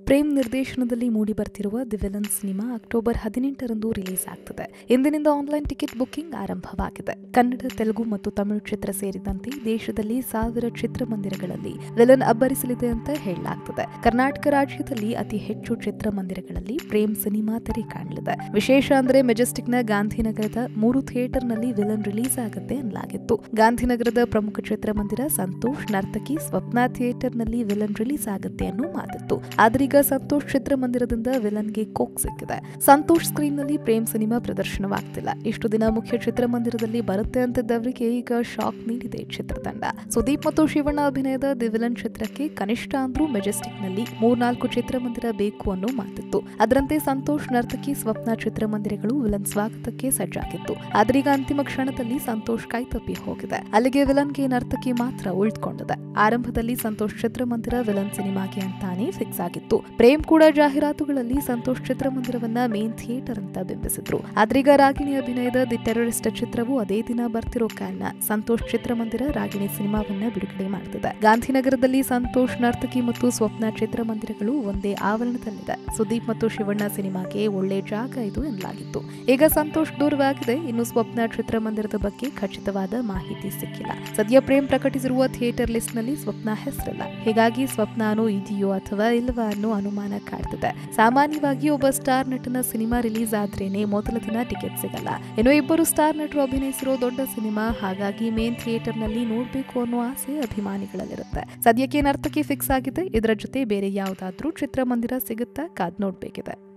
ಪ್ರೇಮ್ ನಿರ್ದೇಶನದಲ್ಲಿ ಮೂಡಿ ಬರ್ತಿರುವ ದಿ ವಿಲನ್ ಸಿನಿಮಾ ಅಕ್ಟೋಬರ್ ಹದಿನೆಂಟರಂದು ರಿಲೀಸ್ ಆಗ್ತದೆ ಇಂದಿನಿಂದ ಆನ್ಲೈನ್ ಟಿಕೆಟ್ ಬುಕಿಂಗ್ ಆರಂಭವಾಗಿದೆ ಕನ್ನಡ ತೆಲುಗು ಮತ್ತು ತಮಿಳು ಚಿತ್ರ ಸೇರಿದಂತೆ ದೇಶದಲ್ಲಿ ಸಾವಿರ ಚಿತ್ರಮಂದಿರಗಳಲ್ಲಿ ವಿಲನ್ ಅಬ್ಬರಿಸಲಿದೆ ಅಂತ ಹೇಳಲಾಗ್ತದೆ ಕರ್ನಾಟಕ ರಾಜ್ಯದಲ್ಲಿ ಅತಿ ಹೆಚ್ಚು ಚಿತ್ರಮಂದಿರಗಳಲ್ಲಿ ಪ್ರೇಮ್ ಸಿನಿಮಾ ತೆರೆ ಕಾಣಲಿದೆ ವಿಶೇಷ ಅಂದ್ರೆ ಮೆಜೆಸ್ಟಿಕ್ನ ಗಾಂಧಿನಗರದ ಮೂರು ಥಿಯೇಟರ್ನಲ್ಲಿ ವಿಲನ್ ರಿಲೀಸ್ ಆಗುತ್ತೆ ಅನ್ನಲಾಗಿತ್ತು ಗಾಂಧಿನಗರದ ಪ್ರಮುಖ ಚಿತ್ರಮಂದಿರ ಸಂತೋಷ್ ನರ್ತಕಿ ಸ್ವಪ್ನ ಥಿಯೇಟರ್ನಲ್ಲಿ ವಿಲನ್ ರಿಲೀಸ್ ಆಗುತ್ತೆ ಅನ್ನೋ ಮಾತಿತ್ತು ಆದ್ರೀಗ ಸಂತೋಷ್ ಚಿತ್ರಮಂದಿರದಿಂದ ವಿಲನ್ಗೆ ಕೋಕ್ ಸಿಕ್ಕಿದೆ ಸಂತೋಷ್ ಸ್ಕ್ರೀನ್ನಲ್ಲಿ ಪ್ರೇಮ್ ಸಿನಿಮಾ ಪ್ರದರ್ಶನವಾಗ್ತಿಲ್ಲ ಇಷ್ಟು ದಿನ ಮುಖ್ಯ ಚಿತ್ರಮಂದಿರದಲ್ಲಿ ಬರುತ್ತೆ ಅಂತಿದ್ದವರಿಗೆ ಈಗ ಶಾಕ್ ನೀಡಿದೆ ಚಿತ್ರತಂಡ ಸುದೀಪ್ ಮತ್ತು ಶಿವಣ್ಣ ಅಭಿನಯದ ದಿ ವಿಲನ್ ಚಿತ್ರಕ್ಕೆ ಕನಿಷ್ಠ ಅಂದ್ರೂ ಮೆಜೆಸ್ಟಿಕ್ನಲ್ಲಿ ಮೂರ್ನಾಲ್ಕು ಚಿತ್ರಮಂದಿರ ಬೇಕು ಅನ್ನೋ ಮಾತಿತ್ತು ಅದರಂತೆ ಸಂತೋಷ್ ನರ್ತಕಿ ಸ್ವಪ್ನ ಚಿತ್ರಮಂದಿರಗಳು ವಿಲನ್ ಸ್ವಾಗತಕ್ಕೆ ಸಜ್ಜಾಗಿತ್ತು ಆದ್ರೀಗ ಅಂತಿಮ ಕ್ಷಣದಲ್ಲಿ ಸಂತೋಷ್ ಕೈತಪ್ಪಿ ಹೋಗಿದೆ ಅಲ್ಲಿಗೆ ವಿಲನ್ಗೆ ನರ್ತಕಿ ಮಾತ್ರ ಉಳಿದುಕೊಂಡಿದೆ ಆರಂಭದಲ್ಲಿ ಸಂತೋಷ್ ಚಿತ್ರಮಂದಿರ ವಿಲನ್ ಸಿನಿಮಾಗೆ ಅಂತಾನೆ ಫಿಕ್ಸ್ ಆಗಿತ್ತು ಪ್ರೇಮ್ ಕೂಡ ಜಾಹೀರಾತುಗಳಲ್ಲಿ ಸಂತೋಷ್ ಚಿತ್ರಮಂದಿರವನ್ನ ಮೇನ್ ಥಿಯೇಟರ್ ಅಂತ ಬಿಂಬಿಸಿದ್ರು ಆದ್ರೀಗ ರಾಗಿಣಿ ಅಭಿನಯದ ದಿ ಟೆರರಿಸ್ಟ್ ಚಿತ್ರವು ಅದೇ ದಿನ ಬರ್ತಿರೋ ಕಾರಣ ಸಂತೋಷ್ ಚಿತ್ರಮಂದಿರ ರಾಗಿಣಿ ಸಿನಿಮಾವನ್ನ ಬಿಡುಗಡೆ ಮಾಡ್ತಿದೆ ಗಾಂಧಿನಗರದಲ್ಲಿ ಸಂತೋಷ್ ನರ್ತಕಿ ಮತ್ತು ಸ್ವಪ್ನ ಚಿತ್ರಮಂದಿರಗಳು ಒಂದೇ ಆವರಣದಲ್ಲಿದೆ ಸುದೀಪ್ ಮತ್ತು ಶಿವಣ್ಣ ಸಿನಿಮಾಗೆ ಒಳ್ಳೆ ಜಾಗ ಇದು ಎನ್ನಲಾಗಿತ್ತು ಈಗ ಸಂತೋಷ್ ದೂರವಾಗಿದೆ ಇನ್ನು ಸ್ವಪ್ನ ಚಿತ್ರಮಂದಿರದ ಬಗ್ಗೆ ಖಚಿತವಾದ ಮಾಹಿತಿ ಸಿಕ್ಕಿಲ್ಲ ಸದ್ಯ ಪ್ರೇಮ್ ಪ್ರಕಟಿಸಿರುವ ಥಿಯೇಟರ್ ಲಿಸ್ಟ್ ನಲ್ಲಿ ಸ್ವಪ್ನ ಹೆಸರಿಲ್ಲ ಹೀಗಾಗಿ ಸ್ವಪ್ನಾನು ಇದೆಯೋ ಅಥವಾ ಇಲ್ವಾ ಅನ್ನೋ ಅನುಮಾನ ಕಾಡ್ತಿದೆ ಸಾಮಾನ್ಯವಾಗಿ ಒಬ್ಬ ಸ್ಟಾರ್ ನಟನ ಸಿನಿಮಾ ರಿಲೀಸ್ ಆದ್ರೇನೆ ಮೊದಲ ದಿನ ಟಿಕೆಟ್ ಸಿಗಲ್ಲ ಇನ್ನು ಇಬ್ಬರು ಸ್ಟಾರ್ ನಟರು ಅಭಿನಯಿಸಿರೋ ದೊಡ್ಡ ಸಿನಿಮಾ ಹಾಗಾಗಿ ಮೇನ್ ಥಿಯೇಟರ್ ನಲ್ಲಿ ನೋಡ್ಬೇಕು ಅನ್ನೋ ಆಸೆ ಅಭಿಮಾನಿಗಳಲ್ಲಿರುತ್ತೆ ಸದ್ಯಕ್ಕೆ ನರ್ತಕಿ ಫಿಕ್ಸ್ ಆಗಿದೆ ಇದರ ಜೊತೆ ಬೇರೆ ಯಾವ್ದಾದ್ರೂ ಚಿತ್ರಮಂದಿರ ಸಿಗುತ್ತಾ ಕಾದ್ ನೋಡ್ಬೇಕಿದೆ